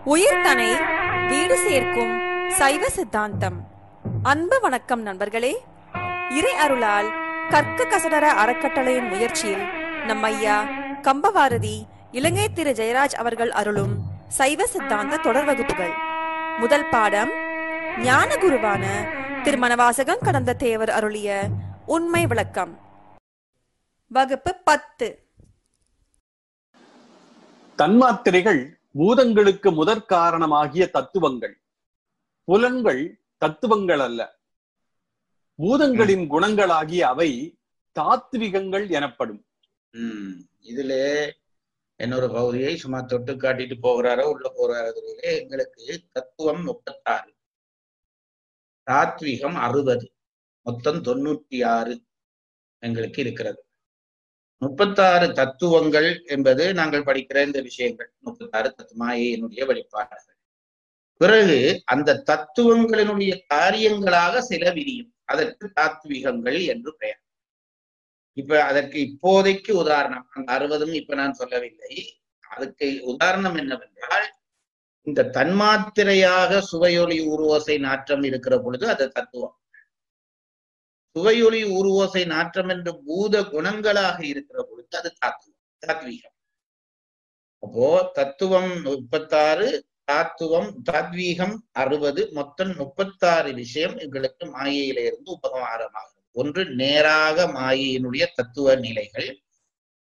உயிர்தனை வீடு சேர்க்கும் சைவ சித்தாந்தம் அன்பு வணக்கம் நண்பர்களே இறை அருளால் கற்க கசடர அறக்கட்டளையின் முயற்சியில் நம் ஐயா கம்பவாரதி இலங்கை திரு ஜெயராஜ் அவர்கள் அருளும் சைவ சித்தாந்த தொடர் வகுப்புகள் முதல் பாடம் ஞான குருவான திருமணவாசகம் கடந்த தேவர் அருளிய உண்மை விளக்கம் வகுப்பு பத்து தன்மாத்திரைகள் பூதங்களுக்கு முதற் காரணமாகிய தத்துவங்கள் புலன்கள் தத்துவங்கள் அல்ல பூதங்களின் குணங்களாகிய அவை தாத்விகங்கள் எனப்படும் உம் இதுல இன்னொரு பகுதியை சும்மா தொட்டு காட்டிட்டு போகிறாரோ உள்ள போகிறாரோ தெரியல எங்களுக்கு தத்துவம் முப்பத்தாறு தாத்விகம் அறுபது மொத்தம் தொண்ணூத்தி ஆறு எங்களுக்கு இருக்கிறது முப்பத்தாறு தத்துவங்கள் என்பது நாங்கள் படிக்கிற இந்த விஷயங்கள் முப்பத்தாறு தத்துமாயினுடைய வெளிப்பாடுகள் பிறகு அந்த தத்துவங்களினுடைய காரியங்களாக சில விரியும் அதற்கு தாத்விகங்கள் என்று பெயர் இப்ப அதற்கு இப்போதைக்கு உதாரணம் அந்த அறுபதும் இப்ப நான் சொல்லவில்லை அதுக்கு உதாரணம் என்னவென்றால் இந்த தன்மாத்திரையாக சுவையொலி உருவோசை நாற்றம் இருக்கிற பொழுது அது தத்துவம் சுவையொலி உருவோசை நாற்றம் என்ற பூத குணங்களாக இருக்கிற பொழுது அது தாத்துவம் தாத்வீகம் அப்போ தத்துவம் முப்பத்தாறு தாத்துவம் தாத்வீகம் அறுபது மொத்தம் முப்பத்தாறு விஷயம் எங்களுக்கு மாயையில இருந்து உபகாரமாகிறது ஒன்று நேராக மாயையினுடைய தத்துவ நிலைகள்